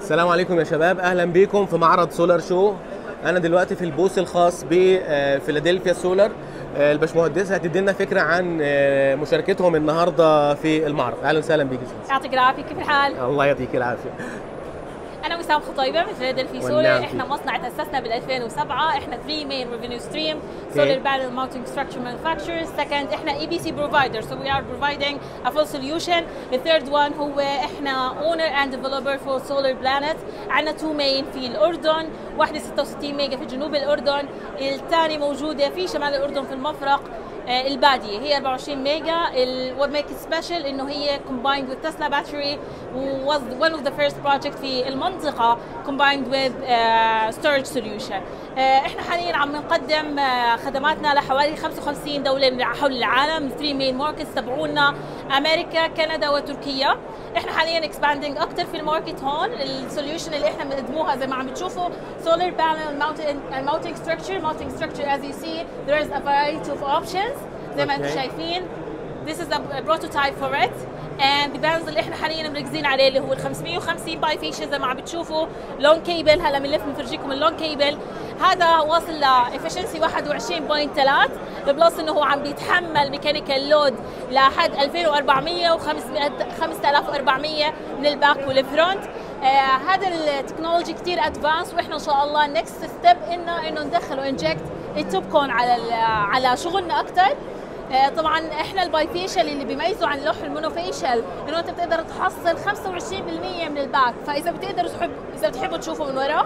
السلام عليكم يا شباب اهلا بيكم في معرض سولار شو انا دلوقتي في البوث الخاص بفيلادلفيا سولار آه، الباشمهندسه هتدي لنا فكره عن آه، مشاركتهم النهارده في المعرض اهلا وسهلا بيك يا شباب. يعطيك العافيه كيف الحال؟ الله يعطيك العافيه انا وسام خطيبه من فيلادلفيا والنعم سولر فيك. احنا مصنع تاسسنا بال 2007 احنا 3 مين ريفينيو ستريم Okay. سولار بانل ماونتنج ستراكشر مانيفاكتشر سكند احنا اي بي سي بروفايدر سو وي ار بروفايدنج ا فول سوليوشن الثيرد وان هو احنا اونر اند ديفلوبر فور سولار بلانت عندنا تو مين في الاردن واحده 66 ميجا في جنوب الاردن الثانيه موجوده في شمال الاردن في المفرق آه، الباديه هي 24 ميجا what make it special انه هي combined with Tesla battery was one of the first project في المنطقه combined with uh, storage solution آه، احنا حاليا عم نقدم آه، خدماتنا لحوالي 55 دوله من حول العالم 3 مين ماركتس تبعونا امريكا كندا وتركيا احنا حاليا اكسباندنج اكثر في الماركت هون السوليوشن اللي احنا بنقدموها زي ما عم بتشوفوا solar panel mounting mounting structure mounting structure as you see there is a variety of options زي ما انتم Okay. شايفين This is a prototype for it and the bands اللي احنا حاليا مركزين عليه اللي هو ال 550 باي فيشن زي ما عم بتشوفوا لون كيبل هلا بنلف بنفرجيكم اللون كيبل هذا واصل ل efficiency 21.3 بلس انه هو عم بيتحمل ميكانيكال لود لحد 2400 و 5400 من الباك والفرونت آه هذا التكنولوجي كثير ادفانس واحنا ان شاء الله نكست ستيب انه انه ندخله انجكت التوبكون على ال- على شغلنا اكثر آه، طبعا احنا الباي فيشل اللي بيميزه عن اللوح المونوفيشل انه انت بتقدر تحصل 25% من الباك فاذا بتقدروا تحب اذا بتحبوا تشوفوا من ورا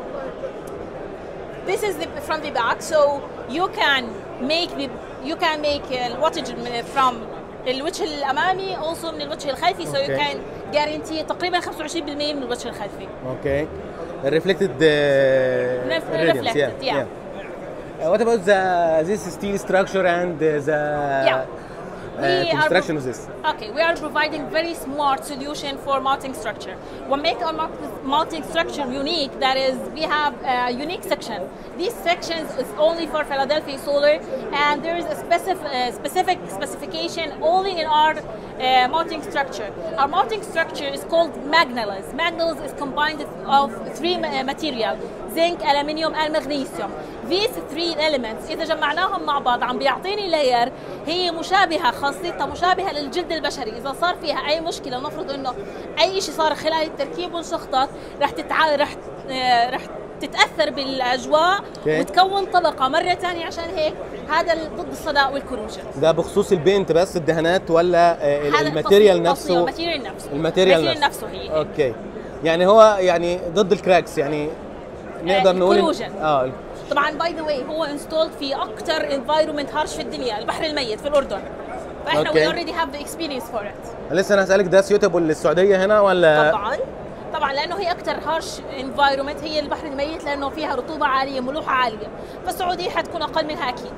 This is the, from the back so you can make the you can make الواتج من- from الوجه الامامي also من الوجه الخلفي so you Okay. can guarantee تقريبا 25% من الوجه الخلفي اوكي الريفلكتد Ref- reflected, yeah. what about the this steel structure and the Yeah. uh, We are construction of this Okay, we are providing very smart solution for mounting structure. What makes our mount- mounting structure unique, that is, we have a unique section. These sections is only for Philadelphia Solar, and there is a specific, uh, specific specification only in our uh, mounting structure. Our mounting structure is called Magnellas. Magnellas is combined of three ma- material, zinc, aluminium, and magnesium. These three elements إذا جمعناهم مع بعض عم بيعطيني لاير هي مشابهة خاصيتها مشابهة للجلد البشري إذا صار فيها أي مشكلة نفرض إنه أي شيء صار خلال التركيب وانشخطت رح تتع... رح آه، رح تتأثر بالأجواء Okay. وتكون طبقة مرة ثانية عشان هيك هذا ضد الصدى والكروجن ده بخصوص البينت بس الدهانات ولا آه، ال- هذا الماتيريال نفسه الماتيريال نفسه الماتيريال الماتيريال نفسه نفسه هي اوكي يعني هو يعني ضد الكراكس يعني نقدر نقول إن- الكروجن. اه طبعا باي ذا واي هو انستولد في اكثر انفايرمنت هارش في الدنيا البحر الميت في الاردن فاحنا أوكي. وي اوريدي هاف ذا اكسبيرينس فور ات لسه انا هسالك ده سيوتابل للسعوديه هنا ولا طبعا طبعا لانه هي اكثر هارش انفايرمنت هي البحر الميت لانه فيها رطوبه عاليه ملوحه عاليه فالسعوديه حتكون اقل منها اكيد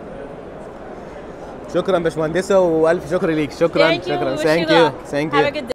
شكرا باشمهندسه والف شكر ليك شكرا Thank you. شكرا Wish you ثانك يو luck. ثانك Have a يو good day.